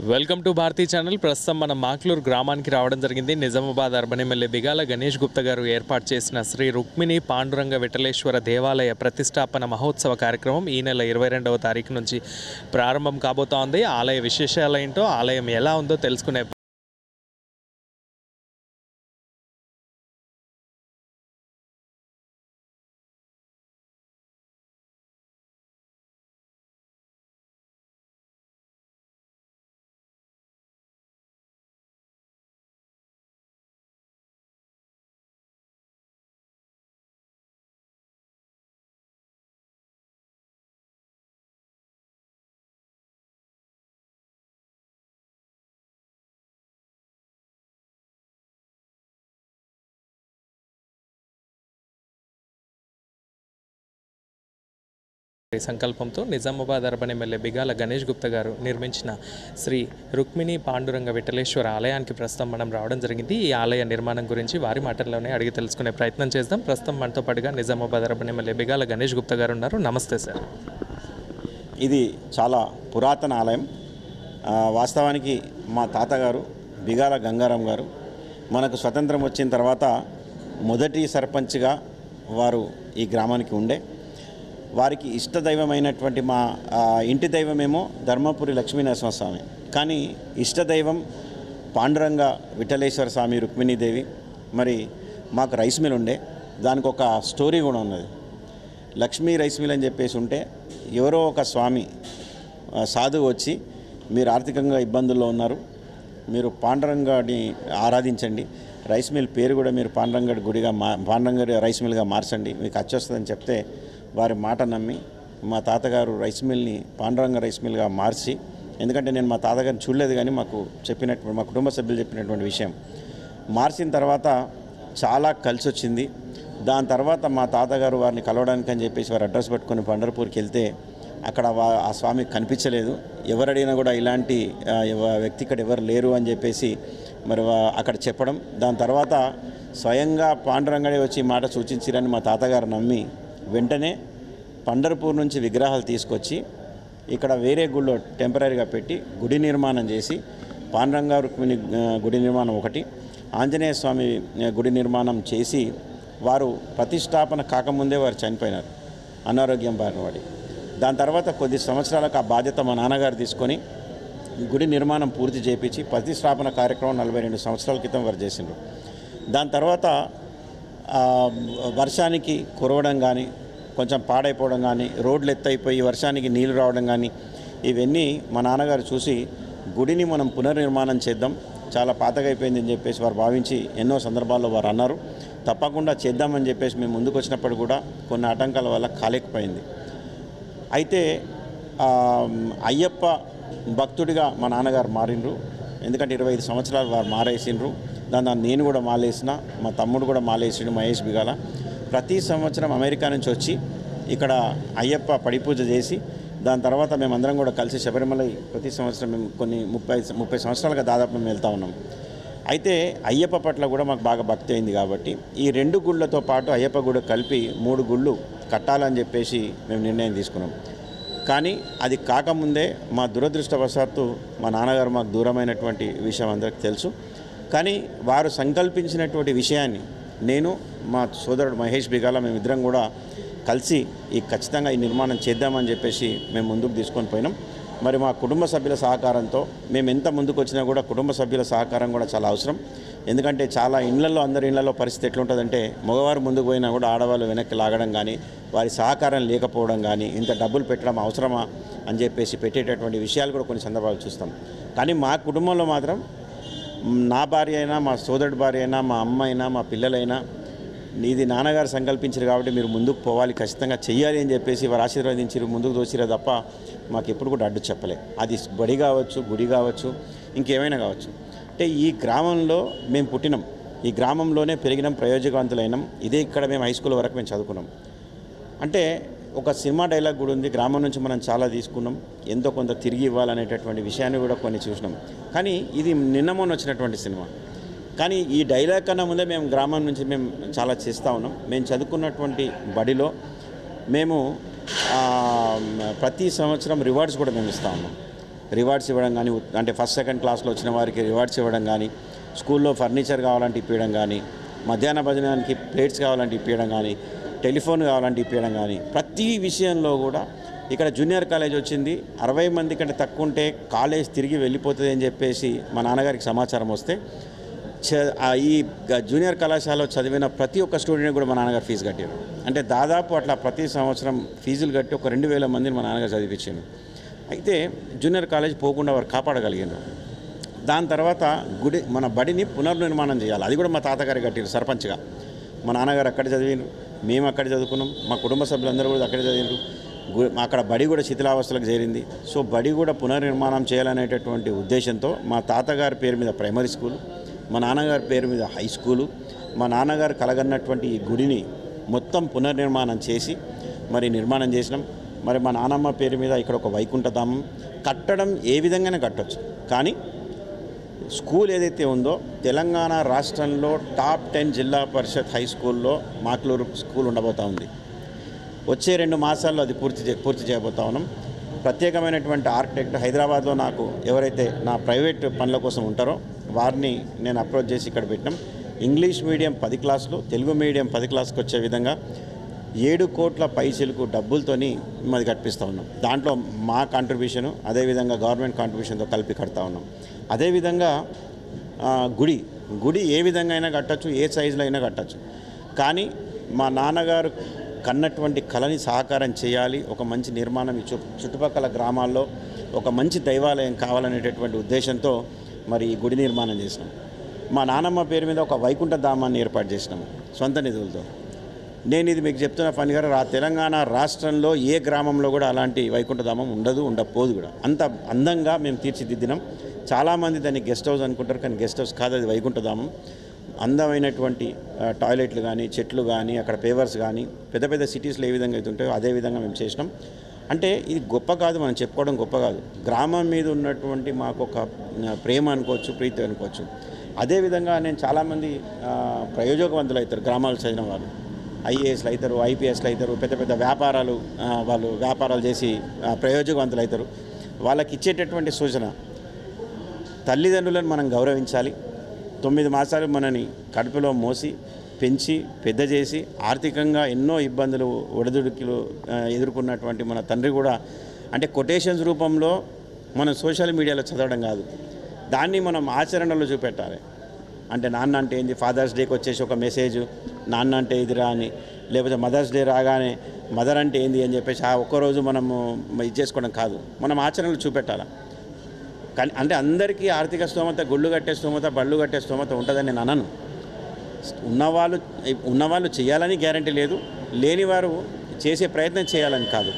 welcome to Bharati channel ప్రస్తుతం మనం మాక్లూరు గ్రామానికి రావడం జరిగింది నిజామాబాద్ అర్బన్ ఎమ్మెల్యే బిగాల గణేష్ గుప్తా గారు ఏర్పాటు చేసిన శ్రీ రుక్మిణి పాండురంగ విఠలేశ్వర దేవాలయ ప్రతిష్టాపన మహోత్సవ కార్యక్రమం ఈ నెల ఇరవై రెండవ తారీఖు నుంచి ప్రారంభం కాబోతోంది ఆలయ విశేషాలు ఏంటో ఆలయం ఎలా ఉందో తెలుసుకునే ఈ సంకల్పంతో నిజామాబాద్ అర్బన్ ఎమ్మెల్యే బిగాల గణేష్ గుప్తా గారు నిర్మించిన శ్రీ రుక్మిణి పాండురంగ విఠలేశ్వర ఆలయానికి ప్రస్తుతం మనం రావడం జరిగింది ఈ ఆలయ నిర్మాణం గురించి వారి మాటల్లోనే అడిగి తెలుసుకునే ప్రయత్నం చేద్దాం ప్రస్తుతం మనతో పాటుగా నిజామాబాద్ అర్బన్ ఎమ్మెల్యే బిగాల గణేష్ గుప్తా గారు ఉన్నారు నమస్తే సార్ ఇది చాలా పురాతన ఆలయం ఆ, వాస్తవానికి మా తాతగారు బిగాల గంగారాం గారు మనకు స్వతంత్రం వచ్చిన తర్వాత మొదటి సర్పంచ్గా వారు ఈ గ్రామానికి ఉండే వారికి ఇష్ట దైవమైనటువంటి మా ఆ, ఇంటి దైవమేమో ధర్మపురి లక్ష్మీనరసింహస్వామి కానీ ఇష్ట దైవం పాండురంగ విఠలేశ్వర స్వామి రుక్మిణీదేవి మరి మాకు రైస్ మిల్ ఉండే దానికి ఒక స్టోరీ కూడా ఉన్నది లక్ష్మీ రైస్ మిల్ అని చెప్పేసి ఉంటే ఎవరో ఒక స్వామి ఆ, సాధువు వచ్చి మీరు ఆర్థికంగా ఇబ్బందుల్లో ఉన్నారు మీరు పాండురంగని ఆరాధించండి రైస్ మిల్ పేరు కూడా మీరు పాండురంగడి గుడిగా మా పాండురంగడి రైస్ మిల్గా మార్చండి మీకు అచ్చొస్తుందని చెప్తే వారి మాట నమ్మి మా తాతగారు రైస్ మిల్ని పాండురంగ రైస్ మిల్గా మార్చి ఎందుకంటే నేను మా తాతగారిని చూడలేదు కానీ మాకు చెప్పినటువంటి మా కుటుంబ సభ్యులు చెప్పినటువంటి విషయం మార్చిన తర్వాత చాలా కలిసి వచ్చింది దాని తర్వాత మా తాతగారు వారిని కలవడానికి అని చెప్పేసి వారు అడ్రస్ పెట్టుకొని పండర్పూర్కి వెళ్తే అక్కడ వా ఆ స్వామి కనిపించలేదు ఎవరడిగినా కూడా ఇలాంటి ఆ, ఎవ- వ్యక్తి ఇక్కడ ఎవరు లేరు అని చెప్పేసి మరి వా- అక్కడ చెప్పడం దాని తర్వాత స్వయంగా పాండురంగడే వచ్చి ఈ మాట సూచించిరని మా తాతగారు నమ్మి వెంటనే పండర్పూర్ నుంచి విగ్రహాలు తీసుకొచ్చి ఇక్కడ వేరే గుళ్ళో టెంపరీగా పెట్టి గుడి నిర్మాణం చేసి పాండురంగ రుక్మిణి ఆ, గుడి నిర్మాణం ఒకటి ఆంజనేయ స్వామి ఆ, గుడి నిర్మాణం చేసి వారు ప్రతిష్టాపన కాకముందే వారు చనిపోయినారు అనారోగ్యం బారిన పడి దాని తర్వాత కొద్ది సంవత్సరాలకు ఆ బాధ్యత మా నాన్నగారు తీసుకొని గుడి నిర్మాణం పూర్తి చేపించి ప్రతిష్టాపన కార్యక్రమం నలభై రెండు సంవత్సరాల క్రితం వారు చేసిండ్రు దాని తర్వాత ఆ, వర్షానికి కురవడం కానీ కొంచెం పాడైపోవడం కానీ రోడ్లు ఎత్తైపోయి వర్షానికి నీళ్లు రావడం కానీ ఇవన్నీ మా నాన్నగారు చూసి గుడిని మనం పునర్నిర్మాణం చేద్దాం చాలా పాతగా అయిపోయిందని చెప్పేసి వారు భావించి ఎన్నో సందర్భాల్లో వారు అన్నారు తప్పకుండా చేద్దామని చెప్పేసి మేము ముందుకు వచ్చినప్పుడు కూడా కొన్ని ఆటంకాల వల్ల కాలేకపోయింది అయితే ఆ, అయ్యప్ప భక్తుడిగా మా నాన్నగారు మారిండ్రు ఎందుకంటే ఇరవై ఐదు సంవత్సరాలు వారు మారేసిండ్రు దాని దాన్ని నేను కూడా మాలేసిన మా తమ్ముడు కూడా మాలేసిండు మహేష్ బిగాల ప్రతి సంవత్సరం అమెరికా నుంచి వచ్చి ఇక్కడ అయ్యప్ప పడిపూజ చేసి దాని తర్వాత మేమందరం కూడా కలిసి శబరిమల ప్రతి సంవత్సరం మేము కొన్ని ముప్పై ముప్పై సంవత్సరాలుగా దాదాపు మేము వెళ్తా ఉన్నాం అయితే అయ్యప్ప పట్ల కూడా మాకు బాగా భక్తి అయింది కాబట్టి ఈ రెండు గుళ్ళతో పాటు అయ్యప్ప గుడి కలిపి మూడు గుళ్ళు కట్టాలని చెప్పేసి మేము నిర్ణయం తీసుకున్నాం కానీ అది కాకముందే మా దురదృష్టవశాత్తు మా నాన్నగారు మాకు దూరమైనటువంటి విషయం అందరికీ తెలుసు కానీ వారు సంకల్పించినటువంటి విషయాన్ని నేను మా సోదరుడు మహేష్ బిగాల మేమిద్దరం కూడా కలిసి ఈ ఖచ్చితంగా ఈ నిర్మాణం చేద్దామని చెప్పేసి మేము ముందుకు తీసుకొని పోయినాం మరి మా కుటుంబ సభ్యుల సహకారంతో మేము ఎంత ముందుకు వచ్చినా కూడా కుటుంబ సభ్యుల సహకారం కూడా చాలా అవసరం ఎందుకంటే చాలా ఇళ్లలో అందరి ఇళ్లలో పరిస్థితి ఎట్లుంటుందంటే మగవారు ముందుకు పోయినా కూడా ఆడవాళ్ళు వెనక్కి లాగడం కానీ వారి సహకారం లేకపోవడం కానీ ఇంత డబ్బులు పెట్టడం అవసరమా అని చెప్పేసి పెట్టేటటువంటి విషయాలు కూడా కొన్ని సందర్భాలు చూస్తాం కానీ మా కుటుంబంలో మాత్రం మ్, నా భార్య అయినా మా సోదరుడి భార్య అయినా మా అమ్మ అయినా మా పిల్లలైనా ఇది నాన్నగారు సంకల్పించారు కాబట్టి మీరు ముందుకు పోవాలి ఖచ్చితంగా చెయ్యాలి అని చెప్పేసి వారు ఆశీర్వదించారు ముందుకు తోసిరే తప్ప మాకు ఎప్పుడు కూడా అడ్డు చెప్పలే అది బడి కావచ్చు గుడి కావచ్చు ఇంకేమైనా కావచ్చు అంటే ఈ గ్రామంలో మేము పుట్టినాం ఈ గ్రామంలోనే పెరిగినాం ప్రయోజకవంతులైనాం ఇదే ఇక్కడ మేము హై స్కూల్ వరకు మేము చదువుకున్నాం అంటే ఒక సినిమా డైలాగ్ కూడా ఉంది గ్రామం నుంచి మనం చాలా తీసుకున్నాం ఎంతో కొంత తిరిగి ఇవ్వాలనేటటువంటి విషయాన్ని కూడా కొన్ని చూసినాం కానీ ఇది నిన్న మొన్న వచ్చినటువంటి సినిమా కానీ ఈ డైలాగ్ కన్నా ముందే మేము గ్రామం నుంచి మేము చాలా చేస్తూ ఉన్నాం మేము చదువుకున్నటువంటి బడిలో మేము ఆ, ప్రతి సంవత్సరం రివార్డ్స్ కూడా మేము ఇస్తూ ఉన్నాం రివార్డ్స్ ఇవ్వడం కానీ అంటే ఫస్ట్ సెకండ్ క్లాస్లో వచ్చిన వారికి రివార్డ్స్ ఇవ్వడం కానీ స్కూల్లో ఫర్నిచర్ కావాలంటే ఇప్పించడం కానీ మధ్యాహ్న భోజనానికి ప్లేట్స్ కావాలంటే ఇప్పించడం కానీ టెలిఫోన్ కావాలంటే ఇప్పించడం కానీ ప్రతి విషయంలో కూడా ఇక్కడ జూనియర్ కాలేజ్ వచ్చింది అరవై మంది కంటే తక్కువ ఉంటే కాలేజ్ తిరిగి వెళ్ళిపోతుంది అని చెప్పేసి మా నాన్నగారికి సమాచారం వస్తే చ- ఆ ఈ గ- జూనియర్ కళాశాలలో చదివిన ప్రతి ఒక్క స్టూడెంట్ కూడా మా నాన్నగారు ఫీజు కట్టారు అంటే దాదాపు అట్లా ప్రతి సంవత్సరం ఫీజులు కట్టి ఒక రెండు వేల మందిని మా నాన్నగారు చదివించాను అయితే జూనియర్ కాలేజ్ పోకుండా వారు కాపాడగలిగారు దాని తర్వాత గుడి మన బడిని పునర్నిర్మాణం చేయాలి అది కూడా మా తాతగారు కట్టారు సర్పంచ్గా మా నాన్నగారు అక్కడ చదివినారు మేము అక్కడ చదువుకున్నాం మా కుటుంబ సభ్యులందరూ కూడా అక్కడే చదివినారు గు- అక్కడ బడి కూడా శిథిలావస్థలకు చేరింది సో బడి కూడా పునర్నిర్మాణం చేయాలనేటటువంటి ఉద్దేశంతో మా తాతగారి పేరు మీద ప్రైమరీ స్కూల్ మా నాన్నగారి పేరు మీద హై స్కూలు మా నాన్నగారు కలగన్నటువంటి ఈ గుడిని మొత్తం పునర్నిర్మాణం చేసి మరి నిర్మాణం చేసినాం మరి మా నాన్నమ్మ పేరు మీద ఇక్కడ ఒక వైకుంఠధామం కట్టడం ఏ విధంగానే కట్టొచ్చు కానీ స్కూల్ ఏదైతే ఉందో తెలంగాణ రాష్ట్రంలో టాప్ టెన్ జిల్లా పరిషత్ హై స్కూల్లో మాక్లూరు స్కూల్ ఉండబోతా ఉంది వచ్చే రెండు మాసాల్లో అది పూర్తి చే పూర్తి చేయబోతా ఉన్నాం ప్రత్యేకమైనటువంటి ఆర్కిటెక్ట్ హైదరాబాద్లో నాకు ఎవరైతే నా ప్రైవేట్ పనుల కోసం ఉంటారో వారిని నేను అప్రోచ్ చేసి ఇక్కడ పెట్టినాం ఇంగ్లీష్ మీడియం పది క్లాసులు తెలుగు మీడియం పది క్లాస్కి వచ్చే విధంగా ఏడు కోట్ల పైసలకు డబ్బులతోని మాది కట్టిస్తూ ఉన్నాం దాంట్లో మా కాంట్రిబ్యూషను అదేవిధంగా గవర్నమెంట్ కాంట్రిబ్యూషన్తో కలిపి కడతా ఉన్నాం అదేవిధంగా ఆ, గుడి గుడి ఏ విధంగా అయినా కట్టచ్చు ఏ సైజులో అయినా కట్టచ్చు కానీ మా నాన్నగారు కన్నటువంటి కళని సహకారం చేయాలి ఒక మంచి నిర్మాణం ఈ చుట్టు చుట్టుపక్కల గ్రామాల్లో ఒక మంచి దైవాలయం కావాలనేటటువంటి ఉద్దేశంతో మరి ఈ గుడి నిర్మాణం చేసినాం మా నానమ్మ పేరు మీద ఒక వైకుంఠ ధామాన్ని ఏర్పాటు చేసినాం సొంత నిధులతో నేను ఇది మీకు చెప్తున్న పని గారు రా తెలంగాణ రాష్ట్రంలో ఏ గ్రామంలో కూడా అలాంటి వైకుంఠధామం ఉండదు ఉండకపోదు కూడా అంత అందంగా మేము తీర్చిదిద్దినాం చాలామంది దాన్ని గెస్ట్ హౌస్ అనుకుంటారు కానీ గెస్ట్ హౌస్ కాదు అది వైకుంఠధామం అందమైనటువంటి ఆ, టాయిలెట్లు కానీ చెట్లు కానీ అక్కడ పేవర్స్ కానీ పెద్ద పెద్ద సిటీస్లో ఏ విధంగా అయితే ఉంటాయో అదే విధంగా మేము చేసినాం అంటే ఇది గొప్ప కాదు మనం చెప్పుకోవడం గొప్ప కాదు గ్రామం మీద ఉన్నటువంటి మాకు ఒక ఆ, ప్రేమ అనుకోవచ్చు ప్రీతి అనుకోవచ్చు అదేవిధంగా నేను చాలామంది ఆ, ప్రయోజకవంతులు అవుతారు గ్రామాలు చదివిన వాళ్ళు ఐఏఎస్లు అవుతారు ఐపీఎస్లు అవుతారు పెద్ద పెద్ద వ్యాపారాలు ఆ, వాళ్ళు వ్యాపారాలు చేసి ఆ, ప్రయోజకవంతులు అవుతారు వాళ్ళకి ఇచ్చేటటువంటి సూచన తల్లిదండ్రులను మనం గౌరవించాలి తొమ్మిది మాసాలు మనని కడుపులో మోసి పెంచి పెద్ద చేసి ఆర్థికంగా ఎన్నో ఇబ్బందులు ఒడిదుడుకులు ఆ, ఎదుర్కొన్నటువంటి మన తండ్రి కూడా అంటే కొటేషన్స్ రూపంలో మనం సోషల్ మీడియాలో చదవడం కాదు దాన్ని మనం ఆచరణలో చూపెట్టాలి అంటే నాన్న అంటే ఏంది ఫాదర్స్ డేకి వచ్చేసి ఒక మెసేజ్ నాన్న అంటే ఇదిరా అని లేకపోతే మదర్స్ డే రాగానే మదర్ అంటే ఏంది అని చెప్పేసి ఆ ఒక్కరోజు మనము ఇది చేసుకోవడం కాదు మనం ఆచరణలో చూపెట్టాలి కానీ అంటే అందరికీ ఆర్థిక స్తోమత గుళ్ళు కట్టే స్తోమత బళ్ళు కట్టే స్తోమత ఉంటుందని నేను అనను ఉన్నవాళ్ళు ఉన్నవాళ్ళు చేయాలని గ్యారంటీ లేదు లేని వారు చేసే ప్రయత్నం చేయాలని కాదు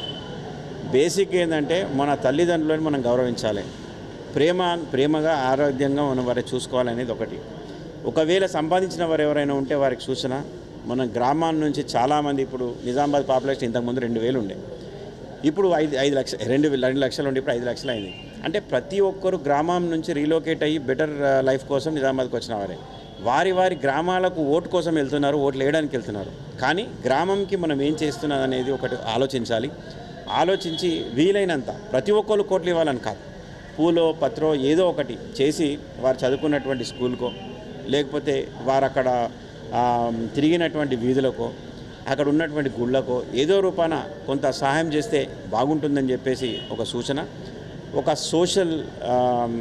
బేసిక్ ఏంటంటే మన తల్లిదండ్రులను మనం గౌరవించాలి ప్రేమ ప్రేమగా ఆరోగ్యంగా మనం వారిని చూసుకోవాలనేది ఒకటి ఒకవేళ సంపాదించిన వారు ఎవరైనా ఉంటే వారికి సూచన మన గ్రామాల నుంచి చాలామంది ఇప్పుడు నిజామాబాద్ పాపులేషన్ ఇంతకుముందు రెండు వేలు ఉండే ఇప్పుడు ఐదు ఐదు లక్షలు రెండు రెండు లక్షలు ఉండి ఇప్పుడు ఐదు లక్షలు అయింది అంటే ప్రతి ఒక్కరు గ్రామం నుంచి రీలోకేట్ అయ్యి బెటర్ లైఫ్ కోసం నిజామాబాద్కి వచ్చిన వారే వారి వారి గ్రామాలకు ఓటు కోసం వెళ్తున్నారు ఓట్లు వేయడానికి వెళ్తున్నారు కానీ గ్రామంకి మనం ఏం చేస్తున్నాం అనేది ఒకటి ఆలోచించాలి ఆలోచించి వీలైనంత ప్రతి ఒక్కరు కోట్లు ఇవ్వాలని కాదు పూలో పత్రో ఏదో ఒకటి చేసి వారు చదువుకున్నటువంటి స్కూల్కో లేకపోతే వారు అక్కడ ఆ, తిరిగినటువంటి వీధులకో అక్కడ ఉన్నటువంటి గుళ్ళకో ఏదో రూపాన కొంత సహాయం చేస్తే బాగుంటుందని చెప్పేసి ఒక సూచన ఒక సోషల్ ఆ,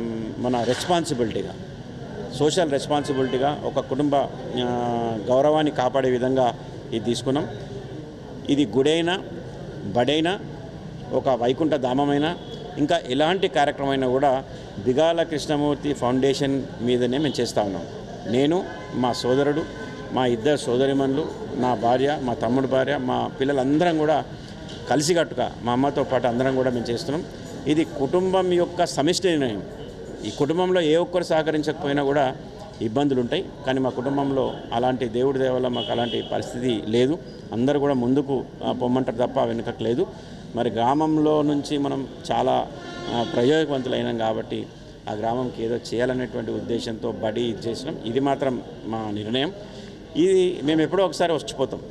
మన రెస్పాన్సిబిలిటీగా సోషల్ రెస్పాన్సిబిలిటీగా ఒక కుటుంబ ఆ, గౌరవాన్ని కాపాడే విధంగా ఇది తీసుకున్నాం ఇది గుడైనా బడైనా ఒక వైకుంఠ ధామమైన ఇంకా ఎలాంటి కార్యక్రమమైనా కూడా బిగాల కృష్ణమూర్తి ఫౌండేషన్ మీదనే మేము చేస్తూ ఉన్నాం నేను మా సోదరుడు మా ఇద్దరు సోదరిమణులు నా భార్య మా తమ్ముడు భార్య మా పిల్లలందరం కూడా కలిసికట్టుగా మా అమ్మతో పాటు అందరం కూడా మేము చేస్తున్నాం ఇది కుటుంబం యొక్క సమిష్టి నిర్ణయం ఈ కుటుంబంలో ఏ ఒక్కరు సహకరించకపోయినా కూడా ఇబ్బందులు ఉంటాయి కానీ మా కుటుంబంలో అలాంటి దేవుడి దేవ వల్ల మాకు అలాంటి పరిస్థితి లేదు అందరూ కూడా ముందుకు ఆ, పొమ్మంటారు తప్ప వెనుకకు లేదు మరి గ్రామంలో నుంచి మనం చాలా ఆ, ప్రయోజకవంతులైనాం కాబట్టి ఆ గ్రామంకి ఏదో చేయాలనేటువంటి ఉద్దేశంతో బడి ఇది చేసినాం ఇది మాత్రం మా నిర్ణయం ఇది మేము ఎప్పుడో ఒకసారి వచ్చిపోతాం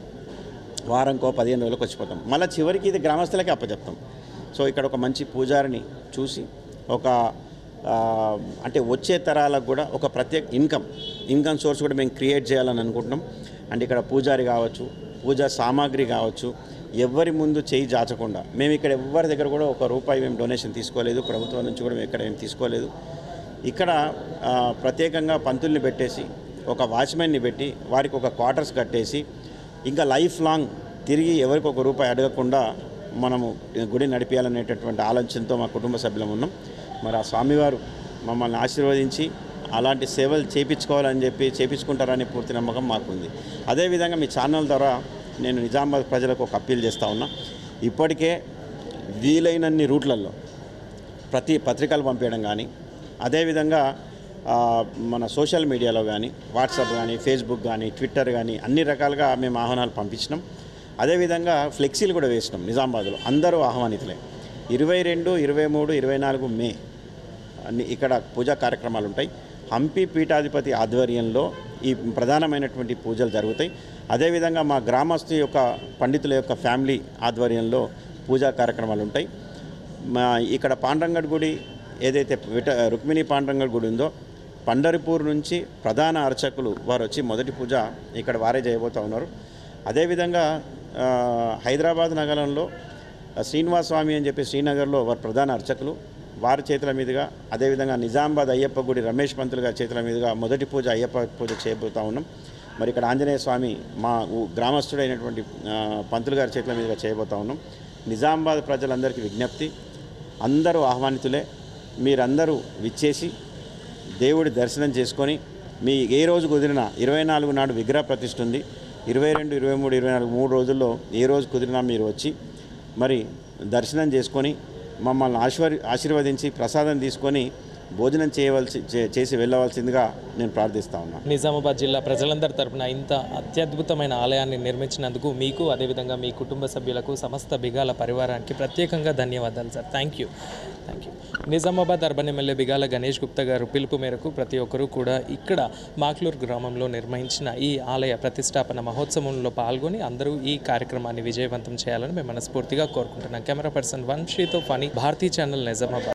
వారంకో పదిహేను రోజులకు వచ్చిపోతాం మళ్ళీ చివరికి ఇది గ్రామస్తులకే అప్పచెప్తాం సో ఇక్కడ ఒక మంచి పూజారిని చూసి ఒక ఆ, అంటే వచ్చే తరాలకు కూడా ఒక ప్రత్యేక ఇన్కమ్ ఇన్కమ్ సోర్స్ కూడా మేము క్రియేట్ చేయాలని అనుకుంటున్నాం అంటే ఇక్కడ పూజారి కావచ్చు పూజా సామాగ్రి కావచ్చు ఎవరి ముందు చేయి జాచకుండా మేము ఇక్కడ ఎవరి దగ్గర కూడా ఒక రూపాయి మేము డొనేషన్ తీసుకోలేదు ప్రభుత్వం నుంచి కూడా మేము ఇక్కడ ఏం తీసుకోలేదు ఇక్కడ ఆ, ప్రత్యేకంగా పంతుల్ని పెట్టేసి ఒక వాచ్మెన్ని పెట్టి వారికి ఒక క్వార్టర్స్ కట్టేసి ఇంకా లైఫ్ లాంగ్ తిరిగి ఎవరికి ఒక రూపాయి అడగకుండా మనము గుడి నడిపించాలనేటటువంటి ఆలోచనతో మా కుటుంబ సభ్యులం ఉన్నాం మరి ఆ స్వామివారు మమ్మల్ని ఆశీర్వదించి అలాంటి సేవలు చేపించుకోవాలని చెప్పి చేపించుకుంటారని పూర్తి నమ్మకం మాకుంది అదేవిధంగా మీ ఛానల్ ద్వారా నేను నిజామాబాద్ ప్రజలకు ఒక అప్పీల్ చేస్తూ ఉన్నా ఇప్పటికే వీలైనన్ని రూట్లలో ప్రతి పత్రికలు పంపించడం కానీ అదేవిధంగా ఆ, మన సోషల్ మీడియాలో కానీ వాట్సాప్ కానీ ఫేస్బుక్ కానీ ట్విట్టర్ కానీ అన్ని రకాలుగా మేము ఆహ్వానాలు పంపించినాం అదేవిధంగా ఫ్లెక్సీలు కూడా వేసినాం నిజామాబాద్లో అందరూ ఆహ్వానితులే ఇరవై రెండు ఇరవై మూడు ఇరవై నాలుగు మే అన్ని ఇక్కడ పూజా కార్యక్రమాలు ఉంటాయి హంపి పీఠాధిపతి ఆధ్వర్యంలో ఈ ప్రధానమైనటువంటి పూజలు జరుగుతాయి అదేవిధంగా మా గ్రామస్తు యొక్క పండితుల యొక్క ఫ్యామిలీ ఆధ్వర్యంలో పూజా కార్యక్రమాలు ఉంటాయి మా ఇక్కడ పాండ్రంగడ్ గుడి ఏదైతే విట రుక్మిణి పాండ్రంగడ్ గుడి ఉందో పండరిపూర్ నుంచి ప్రధాన అర్చకులు వారు వచ్చి మొదటి పూజ ఇక్కడ వారే చేయబోతూ ఉన్నారు అదేవిధంగా ఆ, హైదరాబాద్ నగరంలో శ్రీనివాస స్వామి అని చెప్పి శ్రీనగర్లో వారు ప్రధాన అర్చకులు వారి చేతుల మీదుగా అదేవిధంగా నిజామాబాద్ అయ్యప్ప గుడి రమేష్ పంతులు గారి చేతుల మీదుగా మొదటి పూజ అయ్యప్ప పూజ చేయబోతా ఉన్నాం మరి ఇక్కడ ఆంజనేయ స్వామి మా ఊ- గ్రామస్తుడైనటువంటి ఆ, పంతులు గారి చేతుల మీదుగా చేయబోతా ఉన్నాం నిజామాబాద్ ప్రజలందరికీ విజ్ఞప్తి అందరూ ఆహ్వానితులే మీరందరూ విచ్చేసి దేవుడి దర్శనం చేసుకొని మీ ఏ రోజు కుదిరినా ఇరవై నాలుగు నాడు విగ్రహ ప్రతిష్ఠ ఉంది ఇరవై రెండు ఇరవై మూడు ఇరవై నాలుగు మూడు రోజుల్లో ఏ రోజు కుదిరినా మీరు వచ్చి మరి దర్శనం చేసుకొని మమ్మల్ని ఆశీర్ ఆశీర్వదించి ప్రసాదం తీసుకొని భోజనం చేయవలసి చే- చేసి వెళ్ళవలసిందిగా నేను ప్రార్థిస్తా ఉన్నాను నిజామాబాద్ జిల్లా ప్రజలందరి తరపున ఇంత అత్యద్భుతమైన ఆలయాన్ని నిర్మించినందుకు మీకు అదేవిధంగా మీ కుటుంబ సభ్యులకు సమస్త బిగాల పరివారానికి ప్రత్యేకంగా ధన్యవాదాలు sir thank you thank you Nizamabad urban MLA Bigala Ganesh Gupta గారు పిలుపు మేరకు ప్రతి ఒక్కరూ కూడా ఇక్కడ మాక్లూర్ గ్రామంలో నిర్వహించిన ఈ ఆలయ ప్రతిష్టాపన మహోత్సవంలో పాల్గొని అందరూ ఈ కార్యక్రమాన్ని విజయవంతం చేయాలని మేము మనస్ఫూర్తిగా కోరుకుంటున్నాం కెమెరా పర్సన్ వంశీతో ఫనీ భారతీ ఛానల్ నిజామాబాద్